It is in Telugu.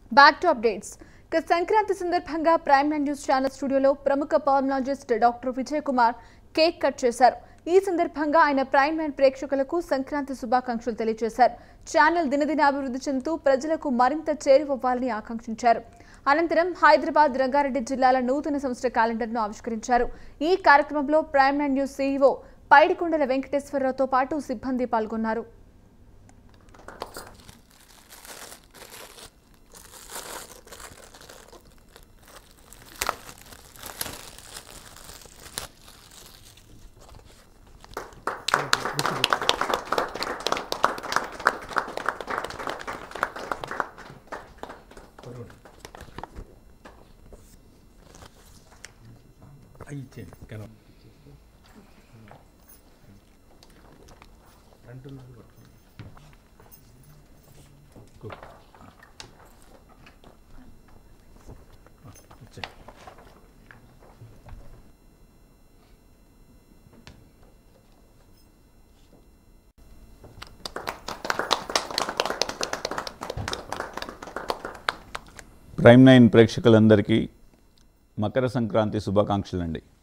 బ్యాక్ టు అప్డేట్స్ ఇక సంక్రాంతి సందర్భంగా ప్రైమ్ నైన్ న్యూస్ ఛానల్ స్టూడియోలో ప్రముఖ pulmonologist doctor Vijay Kumar cake cut చేశారు ఈ సందర్భంగా ఆయన ప్రైమ్ నైన్ ప్రేక్షకులకు సంక్రాంతి శుభాకాంక్షలు తెలియజేశారు ఛానల్ దినదిన అభివృద్ధి చెందుతూ ప్రజలకు మరింత చేరువవ్వాలని ఆకాంక్షించారు అనంతరం హైదరాబాద్ రంగారెడ్డి జిల్లాల నూతన సంవత్సర క్యాలెండర్ను ఆవిష్కరించారు ఈ కార్యక్రమంలో prime nine news CEO Paidikondala వెంకటేశ్వరరావుతో పాటు సిబ్బంది పాల్గొన్నారు అవి ఇచ్చేయండి కనం ఫ్రంట్ ఉన్నది పట్టుకోండి. గుడ్. ఆ, ఇచ్చేయండి ప్రైమ్ నైన్ ప్రేక్షకులందరికీ మకర సంక్రాంతి శుభాకాంక్షలండి